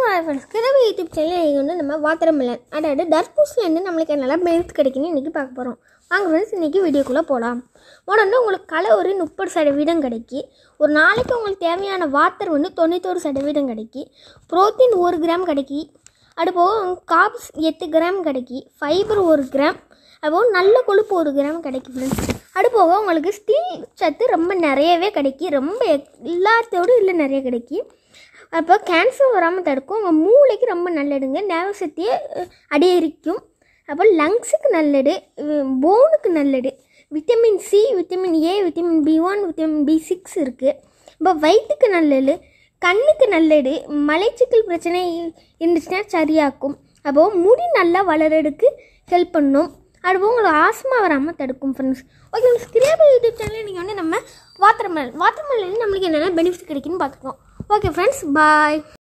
hi friends கிழமை YouTube channel இங்கே வந்து நம்ம வாட்டர்மெலன் அதாவது தர்பூசணிலேருந்து நம்மளுக்கு நல்லா பெனிஃபிட் கிடைக்குன்னு இன்றைக்கி பார்க்க போகிறோம் வாங்க ஃப்ரெண்ட்ஸ் இன்றைக்கி வீடியோக்குள்ளே போகலாம் முதல்ல உங்களுக்கு கலோரி முப்பது சதவீதம் கிடைக்கி ஒரு நாளைக்கு உங்களுக்கு தேவையான வாட்டர் வந்து தொண்ணூத்தோரு சதவீதம் கிடைக்கி புரோட்டீன் ஒரு கிராம் கிடைக்கி அதுபோக காப்ஸ் எட்டு கிராம் கிடைக்கி ஃபைபர் ஒரு கிராம் அதுபோக நல்ல கொழுப்பு ஒரு கிராம் கிடைக்கும் ஃப்ரெண்ட்ஸ் அதுபோக உங்களுக்கு ஸ்டீல் சத்து ரொம்ப நிறையவே கிடைக்கி ரொம்ப எல்லாத்தோடு இல்லை நிறைய கிடைக்கி அப்போ கேன்சர் வராமல் தடுக்கும் உங்கள் மூளைக்கு ரொம்ப நல்லதுங்க ஞாபக சக்தியை அஹ், அதிகரிக்கும் அப்போ லங்ஸுக்கு நல்லது போனுக்கு நல்லது vitamin C vitamin A vitamin B one vitamin B six இருக்குது இப்போ வயிற்றுக்கு நல்லது கண்ணுக்கு நல்லது மலைச்சிக்கல் பிரச்சனை இருந்துச்சுன்னா சரியாக்கும் அப்போது முடி நல்லா வளர்றதுக்கு ஹெல்ப் பண்ணும் அதுபோல் உங்களுக்கு ஆஸ்மா வராமல் தடுக்கும் friends okay friends creative YouTube சேனலில் நீங்கள் வந்து நம்ம வாட்டர்மெலன் வாட்டர்மெலன் நம்மளுக்கு என்னென்ன பெனிஃபிட் கிடைக்குன்னு பார்த்துக்கோம் ஓகே ஃப்ரெண்ட்ஸ் பாய்